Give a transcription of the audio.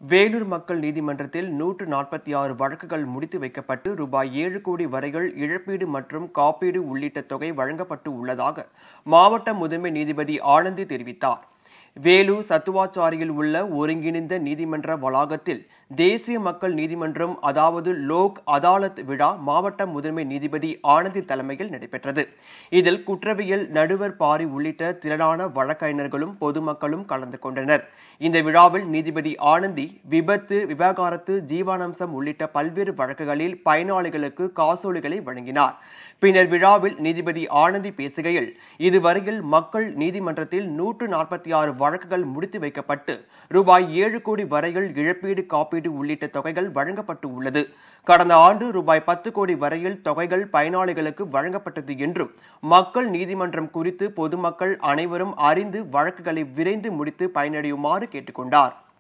வேலூர் மக்கள் நீதிமன்றத்தில் நூற்று நாற்பத்தி ஆறு வழக்குகள் முடித்து வைக்கப்பட்டு ரூபாய் ஏழு கோடி வரைகள் இழப்பீடு மற்றும் காப்பீடு உள்ளிட்ட தொகை வழங்கப்பட்டு உள்ளதாக மாவட்ட முதன்மை நீதிபதி ஆனந்தி தெரிவித்தார் வேலூர் சத்துவாச்சாரியில் உள்ள ஒருங்கிணைந்த நீதிமன்ற வளாகத்தில் தேசிய மக்கள் நீதிமன்றம் அதாவது லோக் அதாலத் விழா மாவட்ட முதன்மை நீதிபதி ஆனந்தி தலைமையில் நடைபெற்றது இதில் குற்றவியல் நடுவர் பாரி உள்ளிட்ட திரளான வழக்கறிஞர்களும் பொதுமக்களும் கலந்து கொண்டனர் இந்த விழாவில் நீதிபதி ஆனந்தி விபத்து விவாகரத்து ஜீவானம்சம் உள்ளிட்ட பல்வேறு வழக்குகளில் பயனாளிகளுக்கு காசோலைகளை வழங்கினார் பின்னர் விழாவில் நீதிபதி ஆனந்தி பேசுகையில் இதுவரையில் மக்கள் நீதிமன்றத்தில் நூற்று நாற்பத்தி ஆறு வழக்குகள் முடித்து வைக்கப்பட்டு ரூபாய் ஏழு கோடி வரையில் இழப்பீடு காப்பீடு உள்ளிட்ட தொகைகள் வழங்கப்பட்டு உள்ளது கடந்த ஆண்டு ரூபாய் பத்து கோடி வரையில் தொகைகள் பயனாளிகளுக்கு வழங்கப்பட்டது என்றும் மக்கள் நீதிமன்றம் குறித்து பொதுமக்கள் அனைவரும் அறிந்து வழக்குகளை விரைந்து முடித்து பயனடையுமாறு கேட்டுக்கொண்டார்